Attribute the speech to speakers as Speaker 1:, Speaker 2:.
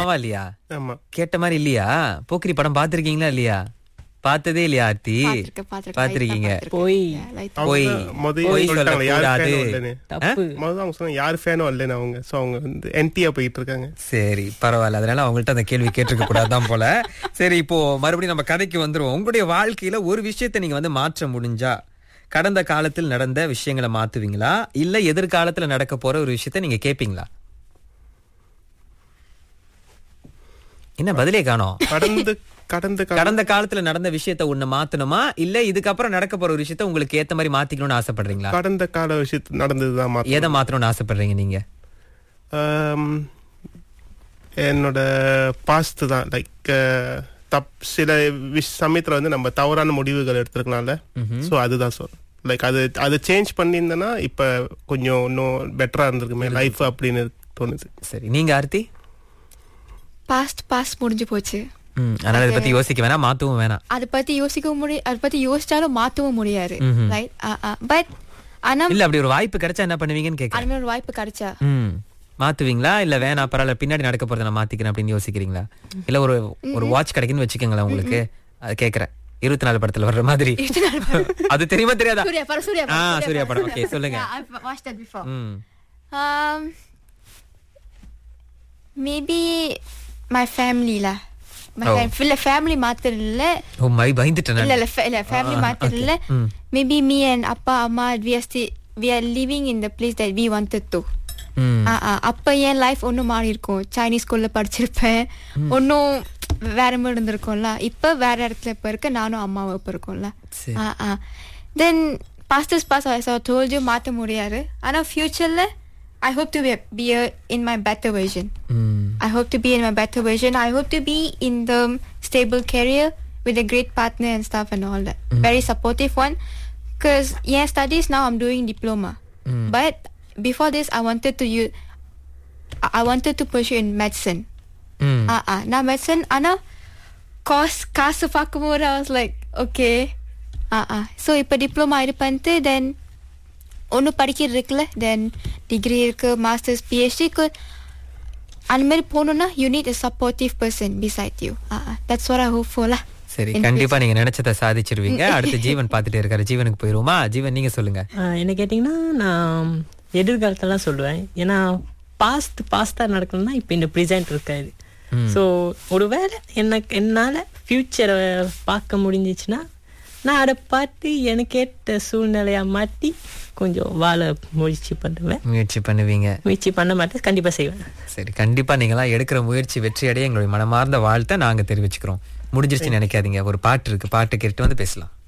Speaker 1: ஆமாவா இல்லையா
Speaker 2: ஆமா
Speaker 1: கேட்ட மாதிரி இல்லையா போக்கிரி படம் பாத்திருக்கீங்களா இல்லையா பார்த்ததே இல்லையா ஆர்த்தி
Speaker 3: பார்த்திருக்கேன், பார்த்திருக்கேன்.
Speaker 1: பாத்திருக்கீங்க
Speaker 3: light ஆ
Speaker 4: போய்
Speaker 3: பார்த்திருக்கேன். light ஆ.
Speaker 2: அவங்க
Speaker 1: போய்
Speaker 2: முதல்ல
Speaker 1: போய்
Speaker 2: சொல்லிட்டாங்க யார்
Speaker 1: சொல்லக்கூடாது.
Speaker 2: ஃபேனும் இல்லைன்னு
Speaker 4: தப்பு
Speaker 2: முதல்ல அவங்க சொன்னாங்க யார் ஃபேனும் இல்லைன்னு அவங்க ஸோ அவங்க வந்து என்டியா போயிட்டு இருக்காங்க
Speaker 1: சரி பரவாயில்ல அதனால அவங்கள்ட்ட அந்த கேள்வி கேட்டிருக்க கூடாதான் போல சரி இப்போ மறுபடியும் நம்ம கதைக்கு வந்துருவோம் உங்களுடைய வாழ்க்கையில ஒரு விஷயத்தை நீங்க வந்து மாற்ற முடிஞ்சா கடந்த காலத்தில் நடந்த விஷயங்களை மாத்துவீங்களா இல்ல எதிர்காலத்துல நடக்க போற ஒரு விஷயத்தை நீங்க கேப்பீங்களா என்ன பதிலே காணோம்
Speaker 2: கடந்து கடந்த கால
Speaker 1: கடந்த காலத்துல நடந்த விஷயத்த ஒண்ணு மாத்தணுமா இல்ல இதுக்கப்புறம் நடக்க போற ஒரு விஷயத்த உங்களுக்கு ஏத்த மாதிரி மாத்திக்கணும்னு ஆசைப்படுறீங்களா
Speaker 2: கடந்த கால விஷயத்து நடந்ததுதான் மாத்தம்.
Speaker 1: எதை மாத்தணும்னு ஆசைப்படுறீங்க நீங்க
Speaker 2: ஆம், என்னோட பாஸ்ட் தான் லைக் தப் சில விஷ் சமயத்துல வந்து நம்ம தவறான முடிவுகள் எடுத்திருக்கனால ஸோ அதுதான் சொல் லைக் அது அதை சேஞ்ச் பண்ணியிருந்தேன்னா இப்ப கொஞ்சம் இன்னும் பெட்டரா இருந்திருக்குமே லைஃப் அப்படின்னு தோணுது
Speaker 1: சரி நீங்க ஆர்த்தி
Speaker 3: past past முடிஞ்சு போச்சு
Speaker 1: ம், அதனால இதை பத்தி யோசிக்க வேணாம் மாத்தவும் வேணாம்
Speaker 3: அதை பத்தி யோசிக்கவும் முடியும் அதை பத்தி யோசிச்சாலும் மாத்தவும் முடியாது
Speaker 1: ம்ஹும்.
Speaker 3: ரைட் பட் ஆனா
Speaker 1: இல்ல அப்படி ஒரு வாய்ப்பு கிடைச்சா என்ன பண்ணுவீங்கன்னு கேக்குறேன்
Speaker 3: அந்த மாதிரி ஒரு வாய்ப்பு கிடைச்சா
Speaker 1: ம் மாத்துவீங்களா இல்ல வேணாம் பரவாயில்ல பின்னாடி நடக்க போறதை நான் மாத்திக்கிறேன் அப்படின்னு யோசிக்கிறீங்களா இல்ல ஒரு ஒரு வாட்ச் கிடைக்குன்னு வச்சுக்கோங்களேன் உங்களுக்கு அது கேக்குறேன் இருபத்தி நாலு படத்துல வர்ற மாதிரி அது தெரியுமா தெரியாதா
Speaker 3: சூர்யா படம் சூர்யா
Speaker 1: ஆ,
Speaker 3: படம்
Speaker 1: சூர்யா படம். Okay, சொல்லுங்க.
Speaker 3: Yeah, I've watched that before.
Speaker 1: ம்
Speaker 3: Um, maybe my family lah. My
Speaker 1: Oh.
Speaker 3: fam- இல்ல family மாத்திரம் இல்ல
Speaker 1: ஓ மை பயந்துட்டேன்
Speaker 3: இல்ல
Speaker 1: நான்.
Speaker 3: இல்ல fa- இல்ல family
Speaker 1: Ah,
Speaker 3: மாத்திரம் இல்ல
Speaker 1: okay. ம்.
Speaker 3: maybe me and அப்பா அம்மா we are still we are living in the place that we wanted to
Speaker 1: ம்
Speaker 3: ஆ, ஆ, அப்ப என் லைஃப் ஒன்னும் மாறி இருக்கும் சைனீஸ் ஸ்கூல்ல படிச்சிருப்பேன் ஒன்னும் வேற மாதிரி இருந்திருக்கும்ல இப்ப வேற இடத்துல இப்ப இருக்க நானும் அம்மாவும் இப்ப இருக்கோம்ல
Speaker 1: சரி.
Speaker 3: Then past is past told you மாத்த முடியாது ஆனா ஃபியூச்சர்ல I hope to be in my better version
Speaker 1: hmm
Speaker 3: I hope to be in my better version. I hope to be in the stable career with a great partner and stuff and all that. Very supportive one. Because yeah, studies now I'm doing diploma. But before this, I wanted to use. I wanted to pursue in medicine.
Speaker 1: ம்
Speaker 3: Ah ah. Now medicine, Anna, cost காசு பார்க்கும்போது I was like okay. Ah ah. So இப்போ diploma இது பண்ணிட்டு then ஒன்று படிக்கிறது இருக்குல்ல தென் degree இருக்கு மாஸ்டர்ஸ் பிஹெச்டிக்கு அந்த மாதிரி போகணுன்னா you need a supportive person beside you. Ah ah. That's what I hope for lah.
Speaker 1: சரி
Speaker 3: In
Speaker 1: கண்டிப்பா நீங்க நினைச்சத சாதிச்சிருவீங்க அடுத்து ஜீவன் பாத்துட்டே இருக்காரு ஜீவனுக்கு போயிருவோமா ஜீவன் நீங்க சொல்லுங்க
Speaker 4: ஆஹ் என்ன கேட்டிங்கன்னா நான் எதிர்காலத்தெல்லாம் சொல்லுவேன் ஏன்னா பாஸ்ட் பாஸ்டாக நடக்கணும்னா இப்போ இந்த ப்ரெசென்ட் இருக்காது ஸோ ஒருவேளை எனக்கு என்னால் ஃப்யூச்சரை பார்க்க முடிஞ்சிச்சுன்னா நான் அதை பார்த்து எனக்கு ஏற்ற சூழ்நிலையா மாற்றி கொஞ்சம் வாழ முயற்சி பண்ணுவேன்
Speaker 1: முயற்சி பண்ணுவீங்க
Speaker 4: முயற்சி பண்ண மாட்டேன் கண்டிப்பாக செய்வேன்
Speaker 1: சரி கண்டிப்பா நீங்களாம் எடுக்கிற முயற்சி வெற்றி அடைய எங்களுடைய மனமார்ந்த வாழ்த்தை நாங்க தெரிவிச்சுக்கிறோம் முடிஞ்சிருச்சுன்னு நினைக்காதீங்க ஒரு பாட்டு இருக்கு பாட்டு கேட்டு வந்து பேசலாம்